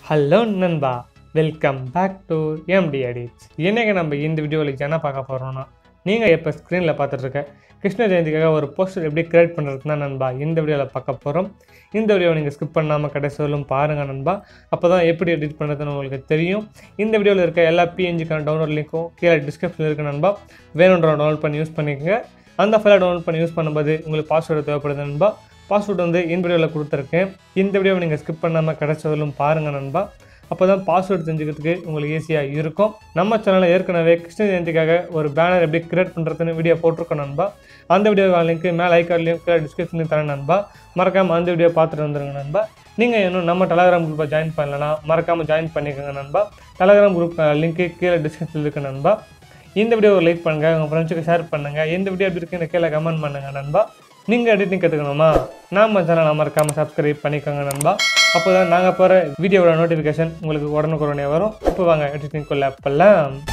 hello நண்பா welcome back to எம்டி அடிட்ஸ் என்னங்க நம்ம இந்த வீடியோவில் என்ன பார்க்க போகிறோம்னா நீங்கள் இப்போ ஸ்க்ரீனில் பார்த்துட்டு இருக்க கிருஷ்ண ஜெயந்திக்காக ஒரு போஸ்டர் எப்படி கிரியேட் பண்ணுறதுனா நண்பா இந்த வீடியோவில் பார்க்க போகிறோம் இந்த வீடியோவை நீங்கள் ஸ்கிப் பண்ணாமல் கடைசி வரலும் பாருங்கள் நண்பா அப்போ தான் எப்படி எடிட் பண்ணுறதுன்னு உங்களுக்கு தெரியும் இந்த வீடியோவில் இருக்க எல்லா பிஎன்ஜிக்கான டவுன்லோட் லிங்க்கும் கீழே டிஸ்கிரிப்ஷனில் இருக்க நண்பா வேணுன்ற டவுன்லோட் பண்ணி யூஸ் பண்ணிக்கோங்க அந்த ஃபைலை டவுன்லோட் பண்ணி யூஸ் பண்ணும்போது உங்களுக்கு பாஸ்வேர்டு தேவைப்படுது நண்பா பாஸ்வேர்டு வந்து இந்த வீடியோவில் கொடுத்துருக்கேன் இந்த வீடியோவை நீங்கள் ஸ்கிப் பண்ணாமல் கடைசி வரலும் பாருங்கள் நண்பா அப்போ தான் பாஸ்வேர்டு தெரிஞ்சுக்கிறதுக்கு உங்களுக்கு ஈஸியாக இருக்கும் நம்ம சேனலில் ஏற்கனவே கிருஷ்ண ஜெயந்திக்காக ஒரு பேனர் எப்படி கிரியேட் பண்ணுறதுன்னு வீடியோ போட்டிருக்கோம் நண்பா அந்த வீடியோ லிங்க்கு மேலே ஐக்கார்ட்லையும் கீழே டிஸ்கிரிப்ஷன்லையும் தரேன் நண்பா மறக்காமல் அந்த வீடியோ பார்த்துட்டு வந்துருங்க நண்பா நீங்கள் இன்னும் நம்ம டெலகிராம் குரூப்பை ஜாயின் பண்ணலனா மறக்காமல் ஜாயின் பண்ணிக்கோங்க நண்பா டெலகிராம் குரூப் லிங்க்கு கீழே டிஸ்கிரிப்ஷனில் இருக்கு நண்பா இந்த வீடியோவை லைக் பண்ணுங்கள் உங்கள் ஃப்ரெண்ட்ஸுக்கு ஷேர் பண்ணுங்கள் எந்த வீடியோ எப்படி இருக்குன்னு கீழே கமெண்ட் பண்ணுங்கள் நண்பா நீங்கள் எடிட்டிங் கற்றுக்கணுமா நம்ம சேனலை மறக்காமல் சப்ஸ்கிரைப் பண்ணிக்கோங்க நண்பா அப்போ தான் நாங்கள் போகிற வீடியோவோட நோட்டிஃபிகேஷன் உங்களுக்கு உடனுக்குடனே வரும் இப்போ வாங்க எடிட்டிங் கொள்ள அப்பெல்லாம்